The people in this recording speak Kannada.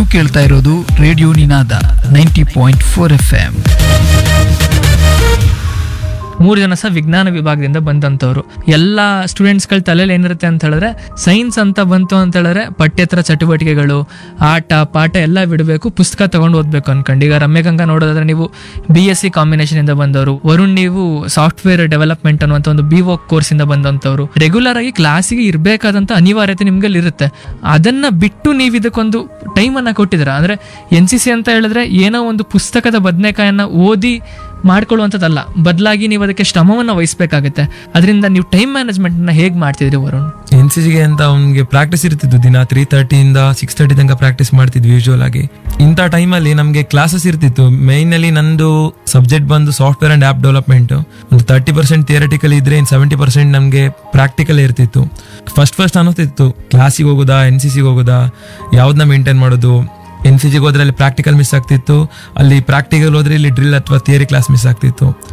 ಕೇಳ್ತಾ ಇರೋದು radio Ninaada ninety point four F M ಮೂರು ಜನ ಸಹ ವಿಜ್ಞಾನ ವಿಭಾಗದಿಂದ ಬಂದಂಥವ್ರು ಎಲ್ಲ ಸ್ಟೂಡೆಂಟ್ಸ್ಗಳ ತಲೆಯಲ್ಲಿ ಏನಿರುತ್ತೆ ಅಂತ ಹೇಳಿದ್ರೆ ಸೈನ್ಸ್ ಅಂತ ಬಂತು ಅಂತ ಹೇಳಿದ್ರೆ ಪಠ್ಯೇತರ ಚಟುವಟಿಕೆಗಳು ಆಟ ಪಾಠ ಎಲ್ಲ ಬಿಡಬೇಕು ಪುಸ್ತಕ ತಗೊಂಡು ಓದಬೇಕು ಅನ್ಕೊಂಡು ಈಗ ರಮ್ಯಗಂಗಾ ನೋಡೋದಾದ್ರೆ ನೀವು ಬಿ ಎಸ್ ಸಿ ಕಾಂಬಿನೇಷನ್ ಇಂದ ಬಂದವರು ವರುಣ್ ನೀವು ಸಾಫ್ಟ್ವೇರ್ ಡೆವಲಪ್ಮೆಂಟ್ ಅನ್ನುವಂಥ ಒಂದು ಬಿ ವೋಕ್ ಕೋರ್ಸ್ ಇಂದ ಬಂದಂಥವ್ರು ರೆಗ್ಯುಲರ್ ಆಗಿ ಕ್ಲಾಸಿಗೆ ಇರಬೇಕಾದಂಥ ಅನಿವಾರ್ಯತೆ ನಿಮ್ಗೆ ಇರುತ್ತೆ ಅದನ್ನ ಬಿಟ್ಟು ನೀವು ಇದಕ್ಕೊಂದು ಟೈಮನ್ನು ಕೊಟ್ಟಿದ್ದೀರಾ ಅಂದ್ರೆ ಎನ್ ಸಿ ಸಿ ಅಂತ ಹೇಳಿದ್ರೆ ಏನೋ ಒಂದು ಪುಸ್ತಕದ ಬದನೆಕಾಯನ್ನ ಓದಿ ಮಾಡ್ಕೊಳ್ಳುವಂಥದ್ದಲ್ಲ ಬದಲಾಗಿ ನೀವು ಅದಕ್ಕೆ ಶ್ರಮವನ್ನು ವಹಿಸಬೇಕಾಗುತ್ತೆ ಅದರಿಂದ ನೀವು ಟೈಮ್ ಮ್ಯಾನೇಜ್ಮೆಂಟ್ನ ಹೇಗೆ ಮಾಡ್ತಿದ್ರಿ ವರುಣ್ ಎನ್ ಸಿ ಜಿಗೆ ಅಂತ ಅವ್ನಿಗೆ ಪ್ರಾಕ್ಟೀಸ್ ಇರ್ತಿತ್ತು ದಿನ ತ್ರೀ ತರ್ಟಿಯಿಂದ ಸಿಕ್ಸ್ ತರ್ಟಿ ತನಕ ಪ್ರಾಕ್ಟೀಸ್ ಮಾಡ್ತಿದ್ವಿ ಯೂಶುವಲ್ ಆಗಿ ಇಂಥ ಟೈಮಲ್ಲಿ ನಮಗೆ ಕ್ಲಾಸಸ್ ಇರ್ತಿತ್ತು ಮೇಯ್ನಲ್ಲಿ ನಂದು ಸಬ್ಜೆಕ್ಟ್ ಬಂದು ಸಾಫ್ಟ್ವೇರ್ ಅಂಡ್ ಆ್ಯಪ್ ಡೆವಲಪ್ಮೆಂಟ್ ಒಂದು ತರ್ಟಿ ಪರ್ಸೆಂಟ್ ಥಿಯರಿಟಿಕಲ್ ಇದ್ರೆ ಇನ್ನು ಸೆವೆಂಟಿ ಪರ್ಸೆಂಟ್ ನಮಗೆ ಪ್ರಾಕ್ಟಿಕಲ್ ಇರ್ತಿತ್ತು ಫಸ್ಟ್ ಫಸ್ಟ್ ಅನ್ನಿಸ್ತಿತ್ತು ಕ್ಲಾಸಿಗೆ ಹೋಗೋದಾ ಎನ್ ಸಿ ಸಿಗೆ ಹೋಗೋದಾ ಯಾವ್ದನ್ನ ಮೇಂಟೈನ್ ಮಾಡೋದು ಎನ್ ಸಿ ಜಿಗೆ ಹೋದ್ರೆ ಅಲ್ಲಿ ಪ್ರಾಕ್ಟಿಕಲ್ ಮಿಸ್ ಆಗ್ತಿತ್ತು ಅಲ್ಲಿ ಪ್ರಾಕ್ಟಿಕಲ್ ಹೋದ್ರೆ ಇಲ್ಲಿ ಡ್ರಿಲ್ ಅಥವಾ ಥಿಯರಿ ಕ್ಲಾಸ್ ಮಿಸ್ ಆಗ್ತಿತ್ತು